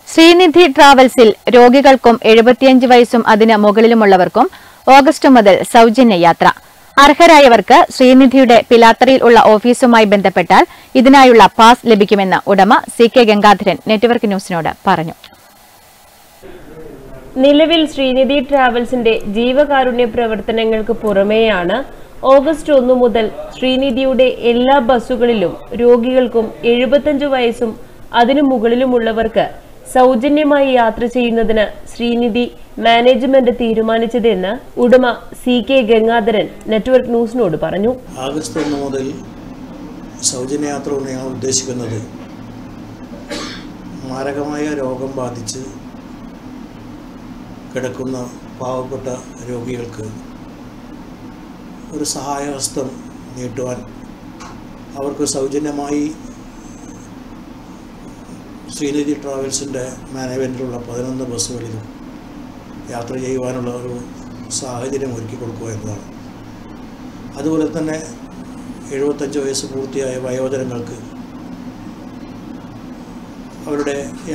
ശ്രീനിധി ട്രാവൽസിൽ രോഗികൾക്കും എഴുപത്തിയഞ്ച് വയസ്സും അതിന് മുകളിലുമുള്ളവർക്കും ഓഗസ്റ്റ് മുതൽ സൗജന്യ യാത്ര അർഹരായവർക്ക് ശ്രീനിധിയുടെ പിലാത്തറയിൽ ഉള്ള ഓഫീസുമായി ബന്ധപ്പെട്ടാൽ ഇതിനായുള്ള പാസ് ലഭിക്കുമെന്ന് ഉടമ സി കെ ഗംഗാധരൻ നെറ്റ്വർക്ക് ന്യൂസിനോട് പറഞ്ഞു നിലവിൽ ശ്രീനിധി ട്രാവൽസിന്റെ ജീവകാരുണ്യ പ്രവർത്തനങ്ങൾക്ക് പുറമെയാണ് ഓഗസ്റ്റ് ഒന്നു മുതൽ ശ്രീനിധിയുടെ എല്ലാ ബസ്സുകളിലും രോഗികൾക്കും എഴുപത്തഞ്ച് വയസ്സും അതിനു മുകളിലുമുള്ളവർക്ക് സൗജന്യമായി യാത്ര ചെയ്യുന്നതിന് ശ്രീനിധി മാനേജ്മെന്റ് തീരുമാനിച്ചതെന്ന് ഉടമ സി കെ ഗംഗാധരൻ നെറ്റ്വർക്ക് ന്യൂസിനോട് പറഞ്ഞു ആഗസ്റ്റ് ഒന്ന് മുതൽ സൗജന്യയാത്ര കൊണ്ട് ഞങ്ങൾ ഉദ്ദേശിക്കുന്നത് മാരകമായ രോഗം ബാധിച്ച് കിടക്കുന്ന പാവപ്പെട്ട രോഗികൾക്ക് ഒരു സഹായഹസ്തം നീട്ടുവാൻ അവർക്ക് സൗജന്യമായി ശ്രീനിധി ട്രാവൽസിൻ്റെ മാനേജ്മെൻറ്റിലുള്ള പതിനൊന്ന് ബസ്സുകളിലും യാത്ര ചെയ്യുവാനുള്ള ഒരു സാഹചര്യം ഒരുക്കി കൊടുക്കുക എന്നതാണ് അതുപോലെ തന്നെ എഴുപത്തഞ്ച് വയസ്സ് പൂർത്തിയായ വയോജനങ്ങൾക്ക് അവരുടെ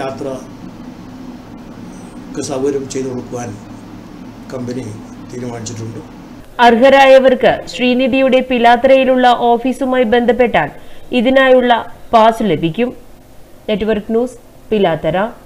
യാത്രക്ക് സൗകര്യം ചെയ്തു കൊടുക്കുവാൻ കമ്പനി തീരുമാനിച്ചിട്ടുണ്ട് അർഹരായവർക്ക് ശ്രീനിധിയുടെ പിലാത്രയിലുള്ള ഓഫീസുമായി ബന്ധപ്പെട്ടാൽ ഇതിനായുള്ള പാസ് ലഭിക്കും നെറ്റ്വർക്ക് ന്യൂസ് പിലാത്തറ